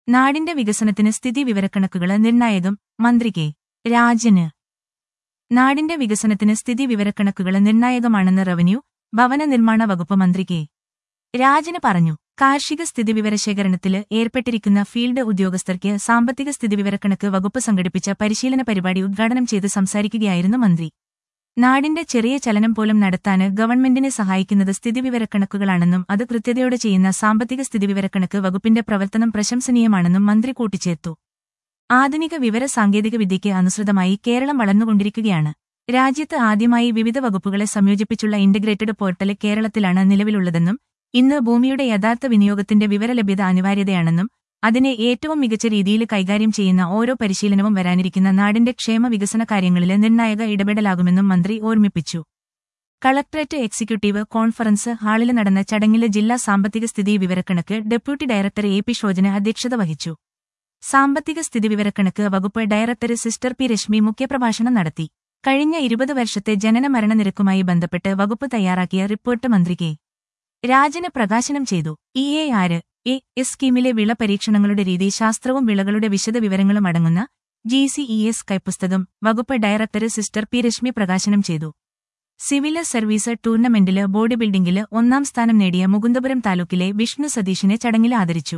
നാടിന്റെ വികസനത്തിന് സ്ഥിതി വിവരക്കണക്കുകള് നിർണായകം മന്ത്രി കെ രാജന് നാടിന്റെ വികസനത്തിന് സ്ഥിതി വിവരക്കണക്കുകള് നിർണായകമാണെന്ന് റവന്യൂ ഭവന നിർമ്മാണ വകുപ്പ് മന്ത്രി കെ രാജന് പറഞ്ഞു കാർഷിക സ്ഥിതിവിവരശേഖരണത്തില് ഏർപ്പെട്ടിരിക്കുന്ന ഫീൽഡ് ഉദ്യോഗസ്ഥർക്ക് സാമ്പത്തിക സ്ഥിതിവിവരക്കണക്ക് വകുപ്പ് സംഘടിപ്പിച്ച പരിശീലന പരിപാടി ഉദ്ഘാടനം ചെയ്ത് സംസാരിക്കുകയായിരുന്നു മന്ത്രി നാടിന്റെ ചെറിയ ചലനം പോലും നടത്താന് ഗവൺമെന്റിനെ സഹായിക്കുന്നത് സ്ഥിതിവിവരക്കണക്കുകളാണെന്നും അത് കൃത്യതയോടെ ചെയ്യുന്ന സാമ്പത്തിക സ്ഥിതിവിവരക്കണക്ക് വകുപ്പിന്റെ പ്രവർത്തനം പ്രശംസനീയമാണെന്നും മന്ത്രി കൂട്ടിച്ചേർത്തു ആധുനിക വിവര സാങ്കേതിക വിദ്യയ്ക്ക് അനുസൃതമായി കേരളം വളർന്നുകൊണ്ടിരിക്കുകയാണ് രാജ്യത്ത് ആദ്യമായി വിവിധ വകുപ്പുകളെ സംയോജിപ്പിച്ചുള്ള ഇന്റഗ്രേറ്റഡ് പോർട്ടൽ കേരളത്തിലാണ് നിലവിലുള്ളതെന്നും ഇന്ന് ഭൂമിയുടെ യഥാർത്ഥ വിനിയോഗത്തിന്റെ വിവരലഭ്യത അനിവാര്യതയാണെന്നും അതിനെ ഏറ്റവും മികച്ച രീതിയിൽ കൈകാര്യം ചെയ്യുന്ന ഓരോ പരിശീലനവും വരാനിരിക്കുന്ന നാടിന്റെ ക്ഷേമ വികസന കാര്യങ്ങളിലെ നിർണായക ഇടപെടലാകുമെന്നും മന്ത്രി ഓർമ്മിപ്പിച്ചു കളക്ടറേറ്റ് എക്സിക്യൂട്ടീവ് കോൺഫറൻസ് ഹാളിൽ നടന്ന ചടങ്ങില് ജില്ലാ സാമ്പത്തിക സ്ഥിതി വിവരക്കണക്ക് deputy director A P Shojana അധ്യക്ഷത വഹിച്ചു സാമ്പത്തിക സ്ഥിതിവിവരക്കണക്ക് വകുപ്പ് ഡയറക്ടർ സിസ്റ്റർ പി രശ്മി മുഖ്യപ്രഭാഷണം നടത്തി കഴിഞ്ഞ ഇരുപത് വർഷത്തെ ജനന മരണ നിരക്കുമായി ബന്ധപ്പെട്ട് വകുപ്പ് തയ്യാറാക്കിയ റിപ്പോർട്ട് മന്ത്രി കെ രാജന് പ്രകാശനം ചെയ്തു E A R A S സ്കീമിലെ വിള പരീക്ഷണങ്ങളുടെ രീതി ശാസ്ത്രവും വിളകളുടെ വിശദ വിവരങ്ങളും അടങ്ങുന്ന ജി സി ഇ എസ് കൈപ്പുസ്തകം വകുപ്പ് ഡയറക്ടർ സിസ്റ്റർ പി രശ്മി പ്രകാശനം ചെയ്തു സിവില് സർവീസ് ടൂർണമെന്റില് ബോഡി ബിൽഡിംഗില് ഒന്നാം സ്ഥാനം നേടിയ മുകുന്ദപുരം താലൂക്കിലെ വിഷ്ണു സതീഷിനെ ചടങ്ങിൽ ആദരിച്ചു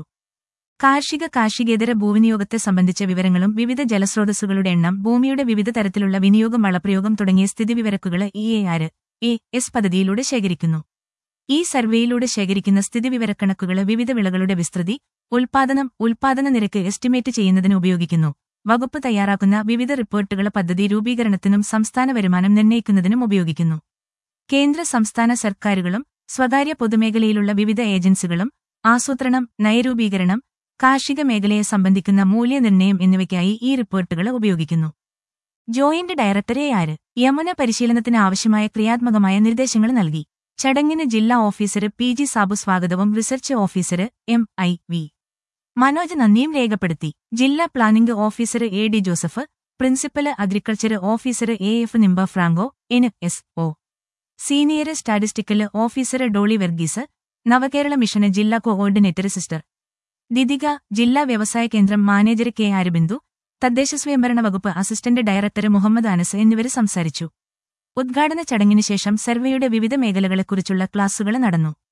കാർഷിക കാർഷികേതര ഭൂവിനിയോഗത്തെ സംബന്ധിച്ച വിവരങ്ങളും വിവിധ ജലസ്രോതസ്സുകളുടെ എണ്ണം ഭൂമിയുടെ വിവിധ തരത്തിലുള്ള വിനിയോഗം വളപ്രയോഗം തുടങ്ങിയ സ്ഥിതിവിവരക്കുകള് E A R A S പദ്ധതിയിലൂടെ ശേഖരിക്കുന്നു ഈ സർവേയിലൂടെ ശേഖരിക്കുന്ന സ്ഥിതിവിവരക്കണക്കുകള് വിവിധ വിളകളുടെ വിസ്തൃതി ഉൽപാദനം ഉൽപാദന നിരക്ക് എസ്റ്റിമേറ്റ് ചെയ്യുന്നതിന് ഉപയോഗിക്കുന്നു വകുപ്പ് തയ്യാറാക്കുന്ന വിവിധ റിപ്പോർട്ടുകൾ പദ്ധതി രൂപീകരണത്തിനും സംസ്ഥാന വരുമാനം നിർണ്ണയിക്കുന്നതിനും ഉപയോഗിക്കുന്നു കേന്ദ്ര സംസ്ഥാന സർക്കാരുകളും സ്വകാര്യ പൊതുമേഖലയിലുള്ള വിവിധ ഏജൻസികളും ആസൂത്രണം നയരൂപീകരണം കാർഷിക മേഖലയെ സംബന്ധിക്കുന്ന മൂല്യനിർണ്ണയം എന്നിവയ്ക്കായി ഈ റിപ്പോർട്ടുകൾ ഉപയോഗിക്കുന്നു ജോയിന്റ് ഡയറക്ടറെ ആര് യമുന പരിശീലനത്തിന് ആവശ്യമായ ക്രിയാത്മകമായ നിർദ്ദേശങ്ങൾ നൽകി ചടങ്ങിന് ജില്ലാ ഓഫീസർ പി ജി സാബു സ്വാഗതവും research officer M I V Manoj നന്ദിയും രേഖപ്പെടുത്തി ജില്ലാ planning officer A D Joseph principal agriculture officer A F Nimba Franco N S O senior statistical officer Dolly Varghese Navakerala mission ജില്ലാ കോഓർഡിനേറ്റർ സിസ്റ്റർ ദിദിക ജില്ലാ വ്യവസായ കേന്ദ്രം മാനേജർ കെ ആരബിന്ദു തദ്ദേശ സ്വയംഭരണ വകുപ്പ് അസിസ്റ്റന്റ് ഡയറക്ടർ മുഹമ്മദ് അനസ് എന്നിവർ സംസാരിച്ചു ഉദ്ഘാടന ചടങ്ങിന് ശേഷം സർവേയുടെ വിവിധ മേഖലകളെക്കുറിച്ചുള്ള ക്ലാസുകൾ നടന്നു